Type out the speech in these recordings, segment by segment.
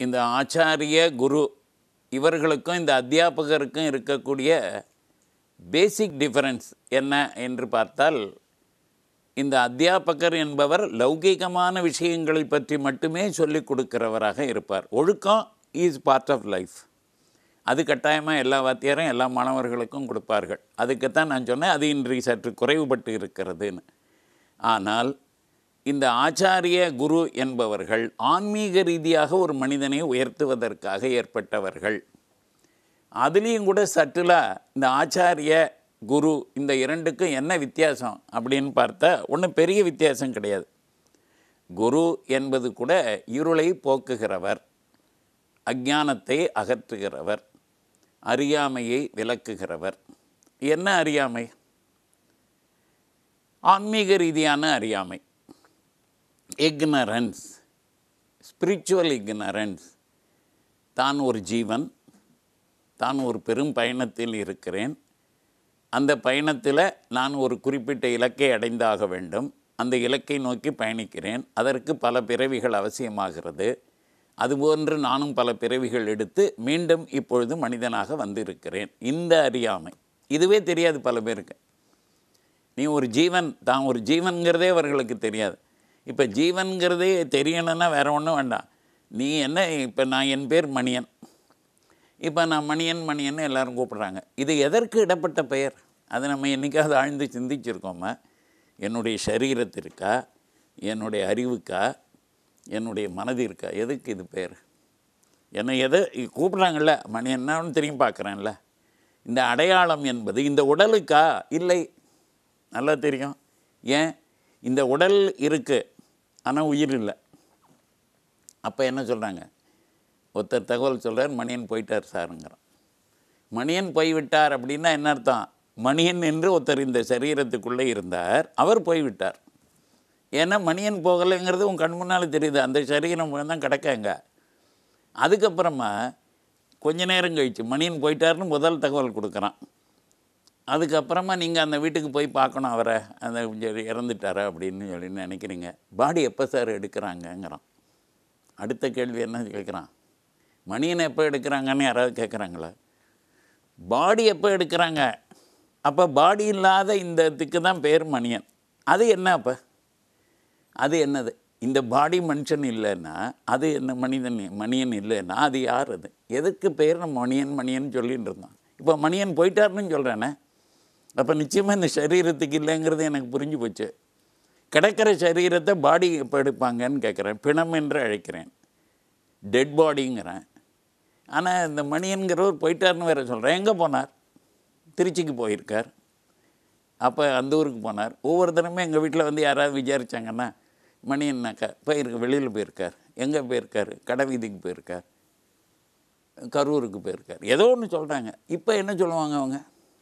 இந்த ஆச்சாரிய குரு இவர்களுக்கும் இந்த அத்தியாபகருக்கும் இருக்கக்கூடிய பேசிக் டிஃபரன்ஸ் என்ன என்று பார்த்தால் இந்த அத்தியாபகர் என்பவர் லௌகீகமான விஷயங்களை பற்றி மட்டுமே சொல்லிக் கொடுக்கிறவராக இருப்பார் ஒழுக்கம் இஸ் பார்ட் ஆஃப் லைஃப் அது கட்டாயமாக எல்லா வாத்தியாரும் எல்லா மாணவர்களுக்கும் கொடுப்பார்கள் அதுக்குத்தான் நான் சொன்னேன் அது இன்று சற்று குறைவுபட்டு இருக்கிறதுன்னு ஆனால் இந்த ஆச்சாரிய குரு என்பவர்கள் ஆன்மீக ரீதியாக ஒரு மனிதனை உயர்த்துவதற்காக ஏற்பட்டவர்கள் அதுலேயும் கூட சற்றுலாக இந்த ஆச்சாரிய குரு இந்த இரண்டுக்கும் என்ன வித்தியாசம் அப்படின்னு பார்த்தா ஒன்றும் பெரிய வித்தியாசம் கிடையாது குரு என்பது கூட இருளை போக்குகிறவர் அஞ்ஞானத்தை அகற்றுகிறவர் அறியாமையை விளக்குகிறவர் என்ன அறியாமை ஆன்மீக ரீதியான அறியாமை இக்னரன்ஸ் ஸ்பிரிச்சுவல் இக்னரன்ஸ் தான் ஒரு ஜீவன் தான் ஒரு பெரும் பயணத்தில் இருக்கிறேன் அந்த பயணத்தில் நான் ஒரு குறிப்பிட்ட இலக்கை அடைந்தாக வேண்டும் அந்த இலக்கை நோக்கி பயணிக்கிறேன் அதற்கு பல பிறவிகள் அவசியமாகிறது அதுபோன்று நானும் பல பிறவிகள் எடுத்து மீண்டும் இப்பொழுது மனிதனாக வந்திருக்கிறேன் இந்த அறியாமை இதுவே தெரியாது பல பேருக்கு நீ ஒரு ஜீவன் தான் ஒரு ஜீவன்கிறதே அவர்களுக்கு தெரியாது இப்போ ஜீவன்கிறதே தெரியணும்னா வேற ஒன்றும் வேண்டாம் நீ என்ன இப்போ நான் என் பேர் மணியன் இப்போ நான் மணியன் மணியன்னு எல்லாரும் கூப்பிட்றாங்க இது எதற்கு இடப்பட்ட பெயர் அதை நம்ம என்றைக்காவது ஆழ்ந்து சிந்திச்சிருக்கோமா என்னுடைய சரீரத்திற்கா என்னுடைய அறிவுக்கா என்னுடைய மனதிற்கா எதுக்கு இது பேர் என்னை எதை கூப்பிட்றாங்கல்ல மணி என்னன்னு தெரியும் பார்க்குறேன்ல இந்த அடையாளம் என்பது இந்த உடலுக்கா இல்லை நல்லா தெரியும் ஏன் இந்த உடல் இருக்குது ஆனால் உயிர் இல்லை அப்போ என்ன சொல்கிறாங்க ஒருத்தர் தகவல் சொல்கிறார் மணியன் போயிட்டார் சாருங்கிறான் மணியன் போய்விட்டார் அப்படின்னா என்ன அர்த்தம் மணியன் என்று ஒருத்தர் இந்த சரீரத்துக்குள்ளே இருந்தார் அவர் போய்விட்டார் ஏன்னா மணியன் போகலைங்கிறது உன் கண் முன்னால் தெரியுது அந்த சரீரம் தான் கிடக்காங்க அதுக்கப்புறமா கொஞ்ச நேரம் கழிச்சு மணியன் போயிட்டாருன்னு முதல் தகவல் கொடுக்குறான் அதுக்கப்புறமா நீங்கள் அந்த வீட்டுக்கு போய் பார்க்கணும் அவரை அந்த கொஞ்சம் இறந்துட்டாரா அப்படின்னு சொல்லி நினைக்கிறீங்க பாடி எப்போ சார் எடுக்கிறாங்கங்கிறான் அடுத்த கேள்வி என்ன கேட்குறான் மணியனை எப்போ எடுக்கிறாங்கன்னு யாராவது கேட்குறாங்களா பாடி எப்போ எடுக்கிறாங்க அப்போ பாடி இல்லாத இந்த இதுக்கு தான் பேர் மணியன் அது என்ன அப்போ அது என்னது இந்த பாடி மனுஷன் இல்லைன்னா அது என்ன மனிதன் மணியன் இல்லைன்னா அது யார் அது எதுக்கு பேர் நம்ம மணியன் மணியன் சொல்லிட்டு இருந்தோம் இப்போ மணியன் போயிட்டாருன்னு சொல்கிறேனே அப்போ நிச்சயமாக இந்த சரீரத்துக்கு இல்லைங்கிறது எனக்கு புரிஞ்சு போச்சு கிடைக்கிற சரீரத்தை பாடி எப்போ எடுப்பாங்கன்னு கேட்குறேன் பிணம் என்று அழைக்கிறேன் டெட் பாடிங்கிறேன் ஆனால் இந்த மணியன்கிறவர் போயிட்டார்னு வேறு சொல்கிறேன் எங்கே போனார் திருச்சிக்கு போயிருக்கார் அப்போ அந்த ஊருக்கு போனார் ஒவ்வொரு தினமும் எங்கள் வீட்டில் வந்து யாராவது விசாரித்தாங்கன்னா மணியன்னாக்கா போயிருக்கு வெளியில் போயிருக்கார் எங்கே போயிருக்கார் கடை வீதிக்கு போயிருக்கார் கரூருக்கு போயிருக்கார் ஏதோ ஒன்று சொல்கிறாங்க இப்போ என்ன சொல்லுவாங்க அவங்க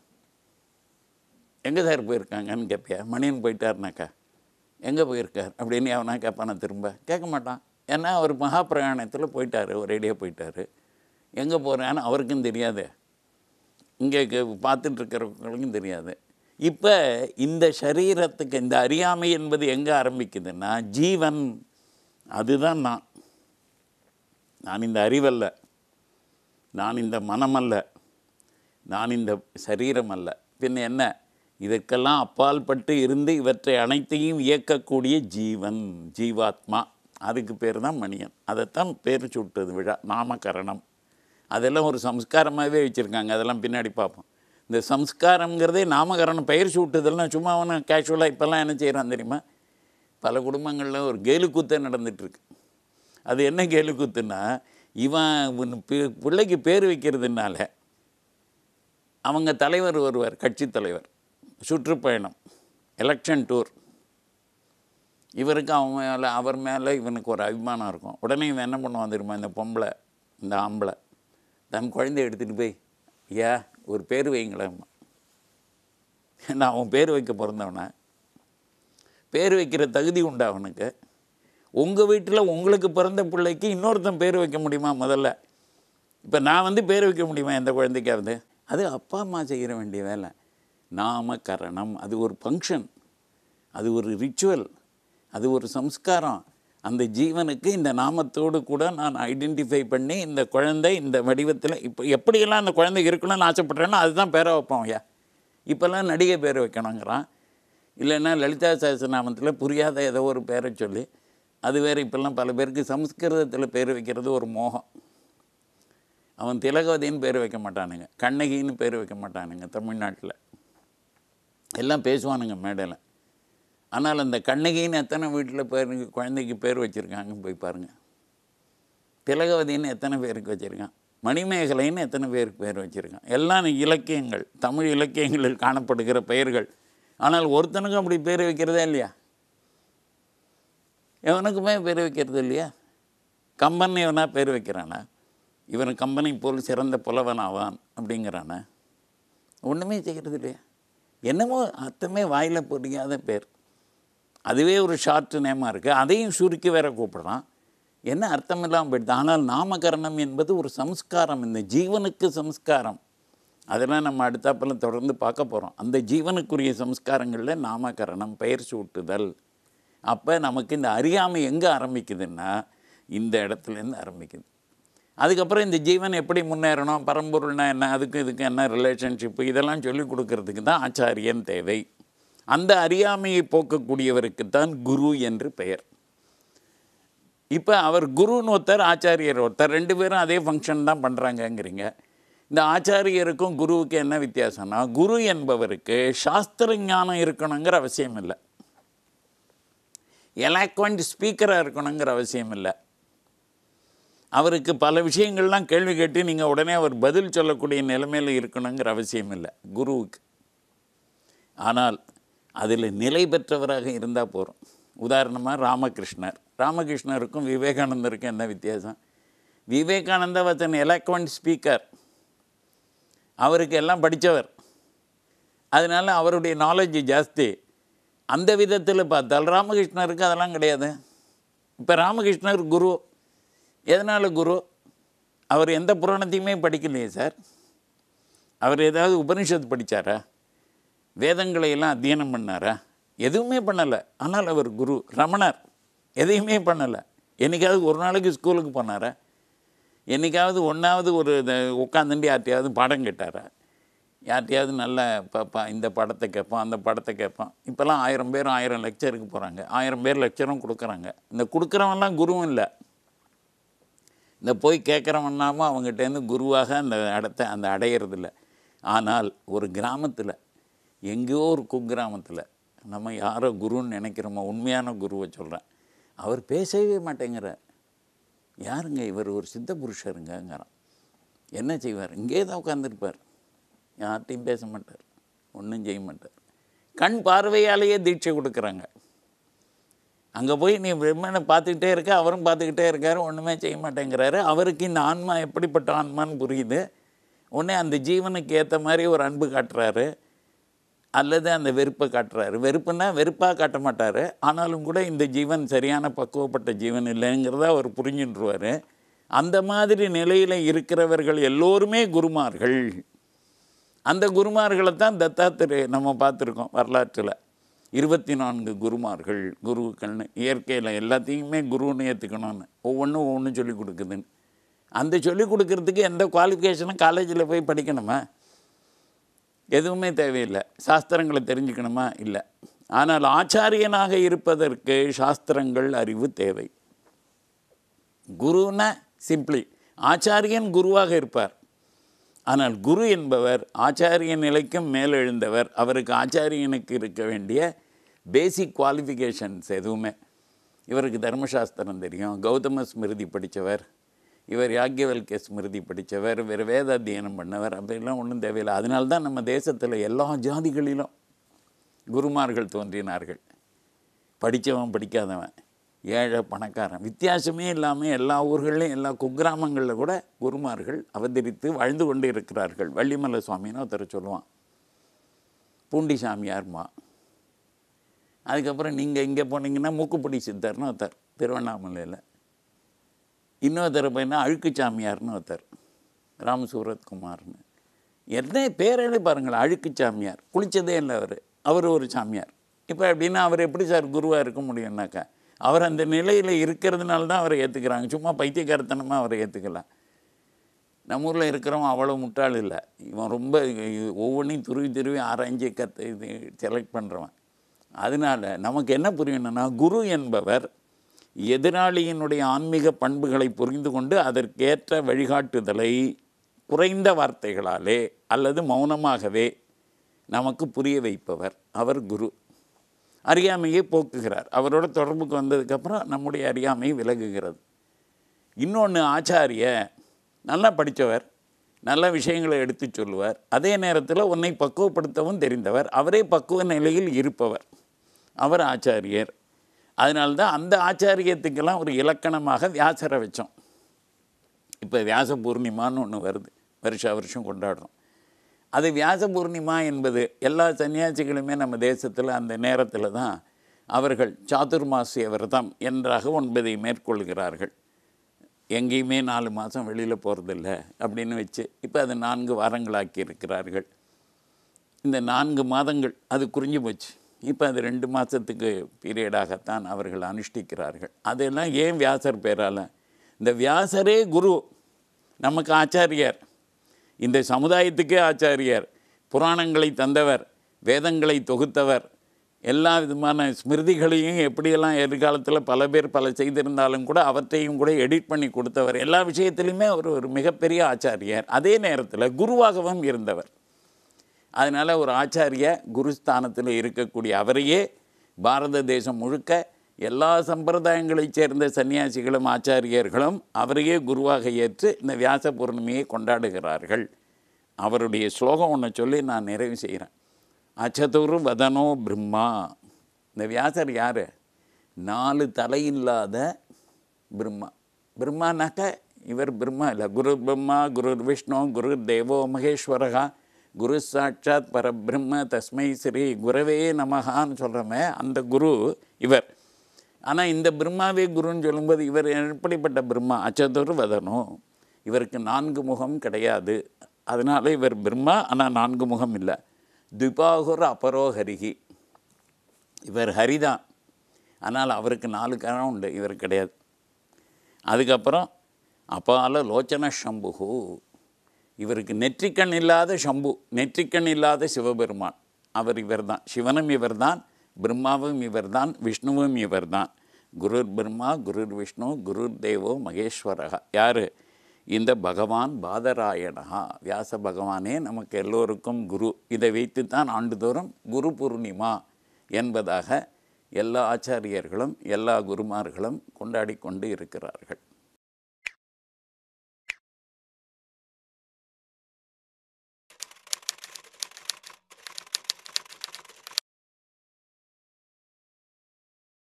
எங்கே சார் போயிருக்காங்கன்னு கேட்பியா மணியன் போயிட்டாருனாக்கா எங்கே போயிருக்கார் அப்படின்னு அவனா கேட்பானா திரும்ப கேட்க மாட்டான் ஏன்னா அவர் மகா பிரயாணத்தில் போயிட்டார் ஒரேடியாக போயிட்டார் எங்கே போகிறேன்னு அவருக்கும் தெரியாது இங்கே பார்த்துட்டு இருக்கிறவங்களுக்கும் தெரியாது இப்போ இந்த சரீரத்துக்கு இந்த அறியாமை என்பது எங்கே ஆரம்பிக்குதுன்னா ஜீவன் அதுதான் நான் நான் இந்த அறிவல்ல நான் இந்த மனமல்ல நான் இந்த சரீரம் அல்ல பின்ன என்ன இதற்கெல்லாம் அப்பால் பட்டு இருந்து இவற்றை அனைத்தையும் இயக்கக்கூடிய ஜீவன் ஜீவாத்மா அதுக்கு பேர் தான் மணியன் அதைத்தான் பேர் சுட்டது விழா நாமகரணம் அதெல்லாம் ஒரு சம்ஸ்காரமாகவே வச்சுருக்காங்க அதெல்லாம் பின்னாடி பார்ப்போம் இந்த சம்ஸ்காரங்கிறதே நாமகரணம் பெயர் சூட்டுதெல்லாம் சும்மா அவனை கேஷுவலாக இப்போல்லாம் என்ன செய்கிறான் தெரியுமா பல குடும்பங்களில் ஒரு கேலுக்கூத்தே நடந்துகிட்ருக்கு அது என்ன கேலுக்கூத்துன்னா இவன் பி- பிள்ளைக்கு பேர் வைக்கிறதுனால அவங்க தலைவர் வருவார் கட்சி தலைவர் சுற்றுப்பயணம் எலெக்ஷன் டூர் இவருக்கு அவன் மேலே அவர் மேலே இவனுக்கு ஒரு அபிமானம் இருக்கும் உடனே இவன் என்ன பண்ணுவான் தெரியுமா இந்த பொம்பளை இந்த ஆம்பளை தன் குழந்தைய எடுத்துகிட்டு போய் ஐயா ஒரு பேர் வைங்களேன் ஏன்னா அவன் பேர் வைக்க பிறந்தவன பேர் வைக்கிற தகுதி உண்டா அவனுக்கு உங்கள் வீட்டில் உங்களுக்கு பிறந்த பிள்ளைக்கு இன்னொருத்தன் பேர் வைக்க முடியுமா முதல்ல இப்போ நான் வந்து பேர் வைக்க முடியுமா எந்த குழந்தைக்காவது அது அப்பா அம்மா செய்கிற வேண்டிய வேலை நாமகரணம் அது ஒரு ஃபங்க்ஷன் அது ஒரு ரிச்சுவல் அது ஒரு சம்ஸ்காரம் அந்த ஜீவனுக்கு இந்த நாமத்தோடு கூட நான் ஐடென்டிஃபை பண்ணி இந்த குழந்தை இந்த வடிவத்தில் இப்போ எப்படியெல்லாம் அந்த குழந்தை இருக்கணும்னு ஆசைப்பட்றேனோ அதுதான் பேரை வைப்போம் ஐயா இப்போல்லாம் நடிகை பேர் வைக்கணுங்கிறான் இல்லைன்னா லலிதா சஹஸ்ரநாமத்தில் புரியாத ஏதோ ஒரு பேரை சொல்லி அது வேறு இப்போல்லாம் பல பேருக்கு சம்ஸ்கிருதத்தில் பேர் வைக்கிறது ஒரு மோகம் அவன் திலகவதின்னு பேர் வைக்க மாட்டானுங்க கண்ணகின்னு பேர் வைக்க மாட்டானுங்க தமிழ்நாட்டில் எல்லாம் பேசுவானுங்க மேடையில் ஆனால் அந்த கண்ணகின்னு எத்தனை வீட்டில் பேருக்கு குழந்தைக்கு பேர் வச்சுருக்காங்கன்னு போய் பாருங்கள் திலகவதின்னு எத்தனை பேருக்கு வச்சுருக்கான் மணிமேகலைன்னு எத்தனை பேருக்கு பேர் வச்சுருக்கான் எல்லாம் இலக்கியங்கள் தமிழ் இலக்கியங்களில் காணப்படுகிற பெயர்கள் ஆனால் ஒருத்தனுக்கும் அப்படி பேர் வைக்கிறதே இல்லையா எவனுக்குமே பேர் வைக்கிறது இல்லையா கம்பன் இவனா பேர் வைக்கிறானா இவன் கம்பனை போல் சிறந்த புலவன் ஆவான் அப்படிங்கிறானா ஒன்றுமே செய்கிறது இல்லையா என்னமோ அத்தமே வாயில் புரியாத பேர் அதுவே ஒரு ஷார்ட் நேமாக இருக்குது அதையும் சுருக்கி வேற கூப்பிடுறான் என்ன அர்த்தம் இல்லாமல் போயிடுது ஆனால் நாமகரணம் என்பது ஒரு சம்ஸ்காரம் இந்த ஜீவனுக்கு சம்ஸ்காரம் அதெல்லாம் நம்ம அடுத்தாப்புல தொடர்ந்து பார்க்க போகிறோம் அந்த ஜீவனுக்குரிய சம்ஸ்காரங்களில் நாமகரணம் பெயர் சூட்டுதல் அப்போ நமக்கு இந்த அறியாமை எங்கே ஆரம்பிக்குதுன்னா இந்த இடத்துலேருந்து ஆரம்பிக்குது அதுக்கப்புறம் இந்த ஜீவன் எப்படி முன்னேறணும் பரம்பொருள்னா என்ன அதுக்கு இதுக்கு என்ன ரிலேஷன்ஷிப்பு இதெல்லாம் சொல்லிக் கொடுக்கறதுக்கு தான் ஆச்சாரியன் தேவை அந்த அறியாமையை போக்கக்கூடியவருக்கு தான் குரு என்று பெயர் இப்போ அவர் குருன்னு ஒருத்தர் ஆச்சாரியர் ஒருத்தர் ரெண்டு பேரும் அதே ஃபங்க்ஷன் தான் பண்ணுறாங்கங்கிறீங்க இந்த ஆச்சாரியருக்கும் குருவுக்கு என்ன வித்தியாசம்னா குரு என்பவருக்கு சாஸ்திர ஞானம் இருக்கணுங்கிற அவசியம் இல்லை எலாக்வெண்ட் ஸ்பீக்கராக இருக்கணுங்கிற அவசியம் இல்லை அவருக்கு பல விஷயங்கள்லாம் கேள்வி கேட்டு நீங்கள் உடனே அவர் பதில் சொல்லக்கூடிய நிலைமையில் இருக்கணுங்கிற அவசியம் இல்லை குருவுக்கு ஆனால் அதில் நிலை பெற்றவராக இருந்தால் போகிறோம் உதாரணமாக ராமகிருஷ்ணர் ராமகிருஷ்ணருக்கும் விவேகானந்தருக்கும் என்ன வித்தியாசம் Vivekananda was an eloquent speaker அவருக்கு எல்லாம் படித்தவர் அதனால் அவருடைய நாலேஜ் ஜாஸ்தி அந்த விதத்தில் பார்த்தால் ராமகிருஷ்ணருக்கு அதெல்லாம் கிடையாது இப்போ ராமகிருஷ்ணர் குரு எதனால் குரு அவர் எந்த புராணத்தையுமே படிக்கலையே சார் அவர் ஏதாவது உபனிஷத் படித்தாரா வேதங்களை எல்லாம் அத்தியனம் பண்ணாரா எதுவுமே பண்ணலை ஆனால் அவர் குரு ரமணர் எதையுமே பண்ணலை என்னைக்காவது ஒரு நாளைக்கு ஸ்கூலுக்கு போனாரா என்னைக்காவது ஒன்றாவது ஒரு உட்காந்துட்டு யார்ட்டையாவது பாடம் கேட்டாரா யார்ட்டையாவது நல்ல பாப்பா இந்த படத்தை கேட்பான் அந்த படத்தை கேட்பான் இப்போல்லாம் ஆயிரம் பேர் ஆயிரம் லெக்சருக்கு போகிறாங்க ஆயிரம் பேர் லெக்சரும் கொடுக்குறாங்க இந்த கொடுக்குறவன்லாம் குருவும் இல்லை இந்த போய் கேட்குறவன்னாமோ அவங்ககிட்டேருந்து குருவாக அந்த இடத்த அந்த அடையிறதில்ல ஆனால் ஒரு கிராமத்தில் எங்கேயோ ஒரு குக்கிராமத்தில் நம்ம யாரோ குருன்னு நினைக்கிறோமோ உண்மையான குருவை சொல்கிறேன் அவர் பேசவே மாட்டேங்கிறார் யாருங்க இவர் ஒரு சித்த புருஷருங்கங்கிறான் என்ன செய்வார் இங்கே தான் உட்காந்துருப்பார் யார்ட்டையும் பேச மாட்டார் ஒன்றும் செய்ய மாட்டார் கண் பார்வையாலேயே தீட்சை கொடுக்குறாங்க அங்கே போய் நீ பிரம்மனை பார்த்துக்கிட்டே இருக்க அவரும் பார்த்துக்கிட்டே இருக்காரு ஒன்றுமே செய்ய மாட்டேங்கிறாரு அவருக்கு இந்த ஆன்மா எப்படிப்பட்ட ஆன்மான்னு புரியுது உடனே அந்த ஜீவனுக்கு ஏற்ற மாதிரி ஒரு அன்பு காட்டுறாரு அல்லது அந்த வெறுப்பை காட்டுறாரு வெறுப்புன்னா வெறுப்பாக காட்ட மாட்டார் ஆனாலும் கூட இந்த ஜீவன் சரியான பக்குவப்பட்ட ஜீவன் இல்லைங்கிறத அவர் புரிஞ்சுட்டுருவார் அந்த மாதிரி நிலையில் இருக்கிறவர்கள் எல்லோருமே குருமார்கள் அந்த குருமார்களை தான் தத்தாத்திரு நம்ம பார்த்துருக்கோம் வரலாற்றில் இருபத்தி நான்கு குருமார்கள் குருக்கள்னு இயற்கையில் எல்லாத்தையுமே குருன்னு ஏற்றுக்கணும்னு ஒவ்வொன்றும் ஒவ்வொன்றும் சொல்லி கொடுக்குதுன்னு அந்த சொல்லி கொடுக்கறதுக்கு எந்த குவாலிஃபிகேஷனும் காலேஜில் போய் படிக்கணுமா எதுவுமே தேவையில்லை சாஸ்திரங்களை தெரிஞ்சுக்கணுமா இல்லை ஆனால் ஆச்சாரியனாக இருப்பதற்கு சாஸ்திரங்கள் அறிவு தேவை குருன்னா சிம்பிளி ஆச்சாரியன் குருவாக இருப்பார் ஆனால் குரு என்பவர் ஆச்சாரிய நிலைக்கும் மேலெழுந்தவர் அவருக்கு ஆச்சாரியனுக்கு இருக்க வேண்டிய பேசிக் குவாலிஃபிகேஷன்ஸ் எதுவுமே இவருக்கு தர்மசாஸ்திரம் தெரியும் கௌதம ஸ்மிருதி படித்தவர் இவர் யாக்கியவல்கிய ஸ்மிருதி படித்தவர் இவர் வேத அத்தியனம் பண்ணவர் அப்படிலாம் ஒன்றும் தேவையில்லை அதனால தான் நம்ம தேசத்தில் எல்லா ஜாதிகளிலும் குருமார்கள் தோன்றினார்கள் படித்தவன் படிக்காதவன் ஏழை பணக்காரன் வித்தியாசமே இல்லாமல் எல்லா ஊர்கள்லையும் எல்லா குக்கிராமங்களில் கூட குருமார்கள் அவதரித்து வாழ்ந்து கொண்டு இருக்கிறார்கள் வள்ளிமலை சுவாமின்னு ஒருத்தர் சொல்லுவான் பூண்டி சாமியார்மா அதுக்கப்புறம் நீங்கள் இங்கே போனீங்கன்னா மூக்குப்படி சித்தர்னு ஒருத்தர் திருவண்ணாமலையில் இன்னொருத்தர் பையனா அழுக்கு சாமியார்னு ஒருத்தர் ராம் சூரத்குமார்னு என்ன பேரே பாருங்களேன் அழுக்கு சாமியார் குளித்ததே இல்லை அவர் அவர் ஒரு சாமியார் இப்போ எப்படின்னா அவர் எப்படி சார் குருவாக இருக்க முடியும்னாக்கா அவர் அந்த நிலையில் இருக்கிறதுனால தான் அவரை ஏற்றுக்கிறாங்க சும்மா பைத்தியக்காரத்தனமாக அவரை ஏற்றுக்கலாம் நம்ம ஊரில் இருக்கிறவன் அவ்வளோ முட்டாள் இல்லை இவன் ரொம்ப இது ஒவ்வொன்றையும் துருவி துருவி ஆராய்ஞ்சி கற்று இது செலக்ட் பண்ணுறவன் அதனால் நமக்கு என்ன புரியணும்னா குரு என்பவர் எதிராளியினுடைய ஆன்மீக பண்புகளை புரிந்து கொண்டு அதற்கேற்ற வழிகாட்டுதலை குறைந்த வார்த்தைகளாலே அல்லது மௌனமாகவே நமக்கு புரிய வைப்பவர் அவர் குரு அறியாமையை போக்குகிறார் அவரோட தொடர்புக்கு வந்ததுக்கப்புறம் நம்முடைய அறியாமை விலகுகிறது இன்னொன்று ஆச்சாரிய நல்லா படித்தவர் நல்ல விஷயங்களை எடுத்து சொல்லுவார் அதே நேரத்தில் உன்னை பக்குவப்படுத்தவும் தெரிந்தவர் அவரே பக்குவ நிலையில் இருப்பவர் அவர் ஆச்சாரியர் அதனால்தான் அந்த ஆச்சாரியத்துக்கெல்லாம் ஒரு இலக்கணமாக வியாசரை வச்சோம் இப்போ வியாச பூர்ணிமான்னு ஒன்று வருது வருஷா வருஷம் கொண்டாடுறோம் அது வியாச பூர்ணிமா என்பது எல்லா சன்னியாசிகளுமே நம்ம தேசத்தில் அந்த நேரத்தில் தான் அவர்கள் சாதுர்மாசிய விரதம் என்றாக ஒன்பதை மேற்கொள்கிறார்கள் எங்கேயுமே நாலு மாதம் வெளியில் போகிறதில்ல அப்படின்னு வச்சு இப்போ அது நான்கு வாரங்களாக்கி இருக்கிறார்கள் இந்த நான்கு மாதங்கள் அது குறிஞ்சு போச்சு இப்போ அது ரெண்டு மாதத்துக்கு பீரியடாகத்தான் அவர்கள் அனுஷ்டிக்கிறார்கள் அதெல்லாம் ஏன் வியாசர் பேரால் இந்த வியாசரே குரு நமக்கு ஆச்சாரியார் இந்த சமுதாயத்துக்கே ஆச்சாரியார் புராணங்களை தந்தவர் வேதங்களை தொகுத்தவர் எல்லா விதமான ஸ்மிருதிகளையும் எப்படியெல்லாம் எதிர்காலத்தில் பல பேர் பல செய்திருந்தாலும் கூட அவற்றையும் கூட எடிட் பண்ணி கொடுத்தவர் எல்லா விஷயத்திலையுமே அவர் ஒரு மிகப்பெரிய ஆச்சாரியார் அதே நேரத்தில் குருவாகவும் இருந்தவர் அதனால் ஒரு ஆச்சாரிய குருஸ்தானத்தில் இருக்கக்கூடிய அவரையே பாரத தேசம் முழுக்க எல்லா சம்பிரதாயங்களைச் சேர்ந்த சன்னியாசிகளும் ஆச்சாரியர்களும் அவரையே குருவாக ஏற்று இந்த வியாச பூர்ணிமையை கொண்டாடுகிறார்கள் அவருடைய ஸ்லோகம் ஒன்று சொல்லி நான் நிறைவு செய்கிறேன் அச்சதுரு வதனோ பிரம்மா இந்த வியாசர் யார் நாலு தலை இல்லாத பிரம்மா பிரம்மானாக்க இவர் பிரம்மா இல்லை குரு பிரம்மா குரு விஷ்ணு குரு தேவோ மகேஸ்வரகா குரு சாட்சாத் பரபிரம்ம தஸ்மை ஸ்ரீ குரவே நமகான்னு சொல்கிறோமே அந்த குரு இவர் ஆனால் இந்த பிரம்மாவே குருன்னு சொல்லும்போது இவர் எப்படிப்பட்ட பிரம்மா அச்சதுர் வதனோ இவருக்கு நான்கு முகம் கிடையாது அதனால் இவர் பிரம்மா ஆனால் நான்கு முகம் இல்லை துபாகுர் அபரோஹரிகி இவர் ஹரிதான் ஆனால் அவருக்கு நாலு கரம் உண்டு இவர் கிடையாது அதுக்கப்புறம் அப்பால லோச்சன சம்புகு இவருக்கு நெற்றிக்கண் இல்லாத சம்பு நெற்றிக்கண் இல்லாத சிவபெருமான் அவர் இவர்தான் சிவனும் இவர்தான் பிரம்மாவும் இவர்தான் விஷ்ணுவும் இவர்தான் குருர் பிரம்மா குருர் விஷ்ணு குருர் தேவோ மகேஸ்வரகா யார் இந்த பகவான் பாதராயணா வியாச பகவானே நமக்கு எல்லோருக்கும் குரு இதை வைத்துத்தான் ஆண்டுதோறும் குரு பூர்ணிமா என்பதாக எல்லா ஆச்சாரியர்களும் எல்லா குருமார்களும் கொண்டாடி கொண்டு இருக்கிறார்கள்